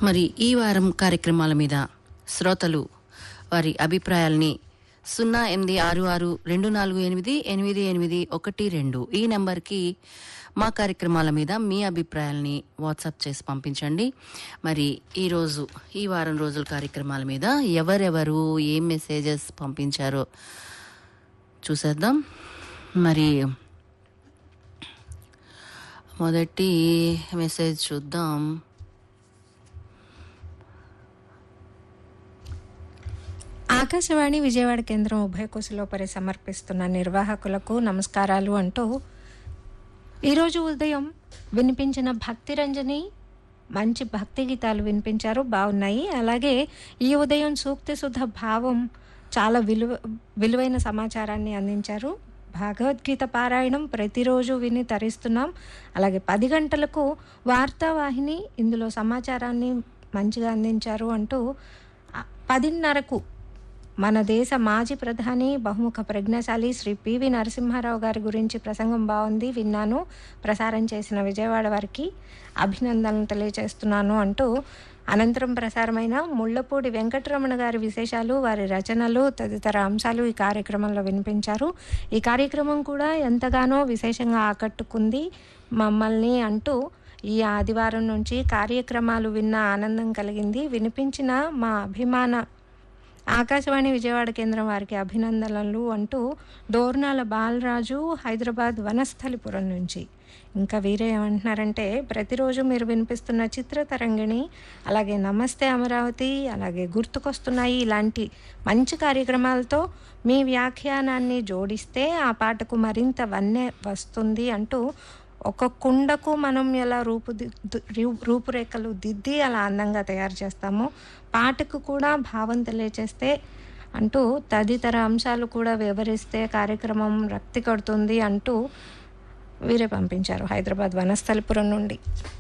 మరి ఈ వారం కార్యక్రమాల మీద శ్రోతలు వారి అభిప్రాయాల్ని సున్నా ఎనిమిది ఆరు ఆరు రెండు నాలుగు ఎనిమిది ఎనిమిది ఎనిమిది ఒకటి రెండు ఈ నెంబర్కి మా కార్యక్రమాల మీద మీ అభిప్రాయాల్ని వాట్సాప్ చేసి పంపించండి మరి ఈరోజు ఈ వారం రోజుల కార్యక్రమాల మీద ఎవరెవరు ఏం మెసేజెస్ పంపించారో చూసేద్దాం మరి మొదటి మెసేజ్ చూద్దాం ఆకాశవాణి విజయవాడ కేంద్రం ఉభయ కుశలోపరి సమర్పిస్తున్న నిర్వాహకులకు నమస్కారాలు అంటూ ఈరోజు ఉదయం వినిపించిన భక్తి రంజని మంచి భక్తి గీతాలు వినిపించారు బాగున్నాయి అలాగే ఈ ఉదయం సూక్తి సుధ భావం చాలా విలువ విలువైన సమాచారాన్ని అందించారు భగవద్గీత పారాయణం ప్రతిరోజు విని తరిస్తున్నాం అలాగే పది గంటలకు వార్తావాహిని ఇందులో సమాచారాన్ని మంచిగా అందించారు అంటూ ఆ, పదిన్నరకు మన దేశ మాజీ ప్రధాని బహుముఖ ప్రజ్ఞాశాలి శ్రీ పివి నరసింహారావు గారి గురించి ప్రసంగం బాగుంది విన్నాను ప్రసారం చేసిన విజయవాడ వారికి అభినందనలు తెలియజేస్తున్నాను అంటూ అనంతరం ప్రసారమైన ముళ్ళపూడి వెంకటరమణ గారి విశేషాలు వారి రచనలు తదితర అంశాలు ఈ కార్యక్రమంలో వినిపించారు ఈ కార్యక్రమం కూడా ఎంతగానో విశేషంగా ఆకట్టుకుంది మమ్మల్ని అంటూ ఈ ఆదివారం నుంచి కార్యక్రమాలు విన్న ఆనందం కలిగింది వినిపించిన మా అభిమాన ఆకాశవాణి విజయవాడ కేంద్రం వారికి అభినందనలు అంటూ డోర్నాల బాలరాజు హైదరాబాద్ వనస్థలిపురం నుంచి ఇంకా వీరే ఏమంటున్నారంటే ప్రతిరోజు మీరు వినిపిస్తున్న చిత్ర తరంగిణి అలాగే నమస్తే అమరావతి అలాగే గుర్తుకొస్తున్నాయి ఇలాంటి మంచి కార్యక్రమాలతో మీ వ్యాఖ్యానాన్ని జోడిస్తే ఆ పాటకు మరింత వన్నె వస్తుంది అంటూ ఒక కుండకు మనం ఎలా రూపు రూపురేఖలు దిద్ది అలా అందంగా తయారు చేస్తామో పాటకు కూడా భావం తెలియచేస్తే అంటూ తదితర అంశాలు కూడా వివరిస్తే కార్యక్రమం రక్తి కడుతుంది అంటూ వీరే పంపించారు హైదరాబాద్ వనస్థలిపురం నుండి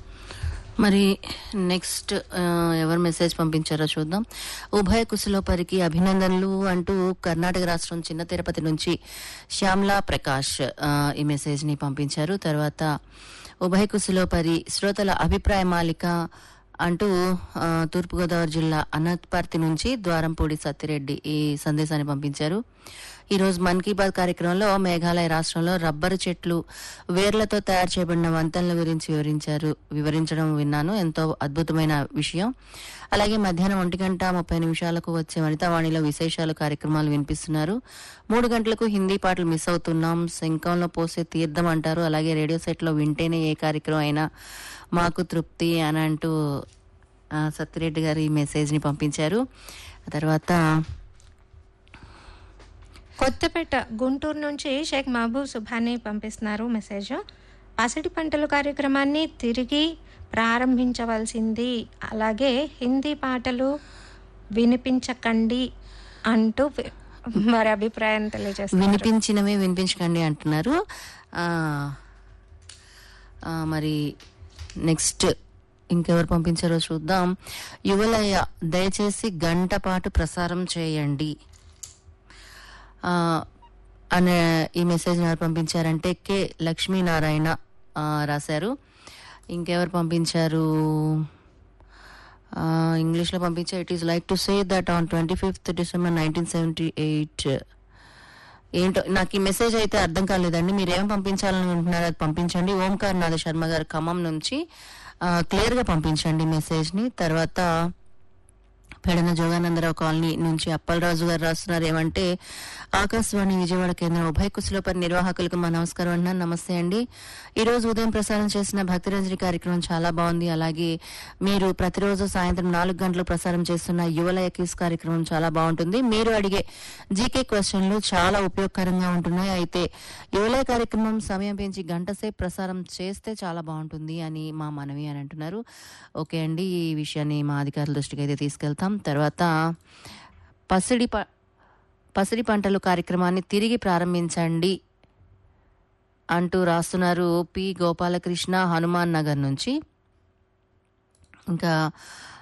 మరి నెక్స్ట్ ఆ, ఎవరు మెసేజ్ పంపించారో చూద్దాం ఉభయ కుశలోపరికి అభినందనలు అంటూ కర్ణాటక రాష్ట్రం చిన్న తిరుపతి నుంచి శ్యామ్లా ప్రకాష్ ఆ, ఈ మెసేజ్ ని పంపించారు తర్వాత ఉభయ కుశలోపరి శ్రోతల అభిప్రాయ మాలిక అంటూ ఆ, తూర్పుగోదావరి జిల్లా అనంతపర్తి నుంచి ద్వారంపూడి సత్తిరెడ్డి ఈ సందేశాన్ని పంపించారు ఈ రోజు మన్ కీ బాత్ కార్యక్రమంలో మేఘాలయ రాష్ట్రంలో రబ్బరు చెట్లు వేర్లతో తయారు చేయబడిన వంతెనల గురించి వివరించారు వివరించడం విన్నాను ఎంతో అద్భుతమైన విషయం అలాగే మధ్యాహ్నం ఒంటి గంట ముప్పై నిమిషాలకు వచ్చే వనితావాణిలో విశేషాలు కార్యక్రమాలు వినిపిస్తున్నారు మూడు గంటలకు హిందీ పాటలు మిస్ అవుతున్నాం శంఖంలో పోసే తీర్థం అంటారు అలాగే రేడియో సెట్ లో వింటేనే ఏ కార్యక్రమం అయినా మాకు తృప్తి అని అంటూ ఆ, సత్యరెడ్డి గారు ఈ మెసేజ్ ని పంపించారు ఆ తర్వాత కొత్తపేట గుంటూరు నుంచి షేక్ మహబూబ్ సుభాని పంపిస్తున్నారు మెసేజ్ పసిడి పంటలు కార్యక్రమాన్ని తిరిగి ప్రారంభించవలసింది అలాగే హిందీ పాటలు వినిపించకండి అంటూ వి- వారి అభిప్రాయం తెలియజేస్తారు వినిపించినవే వినిపించకండి అంటున్నారు ఆ, ఆ, మరి నెక్స్ట్ ఇంకెవరు పంపించారో చూద్దాం యువలయ దయచేసి గంట పాటు ప్రసారం చేయండి ఆ, అనే ఈ మెసేజ్ ఎవరు పంపించారంటే కె లక్ష్మీనారాయణ ఆ, రాశారు ఇంకెవరు పంపించారు ఇంగ్లీష్లో పంపించే it is like to say that on twenty fifth December nineteen seventy eight ఏంటో నాకు ఈ మెసేజ్ అయితే అర్థం కాలేదండి మీరు ఏం పంపించాలనుకుంటున్నారో అది పంపించండి ఓంకార్ నాథ శర్మ గారు ఖమ్మం నుంచి క్లియర్ గా పంపించండి మెసేజ్ ని తర్వాత పెడన జోగానందరావు కాలనీ నుంచి అప్పలరాజు గారు రాస్తున్నారు ఏమంటే ఆకాశవాణి విజయవాడ కేంద్రం ఉభయ కుశలోపరి నిర్వాహకులకు మా నమస్కారం అన్నా నమస్తే అండి ఈ రోజు ఉదయం ప్రసారం చేసిన భక్తిరంజని కార్యక్రమం చాలా బాగుంది అలాగే మీరు ప్రతిరోజు సాయంత్రం నాలుగు గంటలు ప్రసారం చేస్తున్న యువలయ క్యూస్ కార్యక్రమం చాలా బాగుంటుంది మీరు అడిగే జీకే క్వశ్చన్లు చాలా ఉపయోగకరంగా ఉంటున్నాయి అయితే యువలయ కార్యక్రమం సమయం పెంచి గంట సేపు ప్రసారం చేస్తే చాలా బాగుంటుంది అని మా మనవి అని అంటున్నారు ఓకే అండి ఈ విషయాన్ని మా అధికారుల దృష్టికి అయితే తీసుకెళ్తాం తర్వాత పసిడి ప పసిడి పంటలు కార్యక్రమాన్ని తిరిగి ప్రారంభించండి అంటూ రాస్తున్నారు పి గోపాలకృష్ణ హనుమాన్ నగర్ నుంచి ఇంకా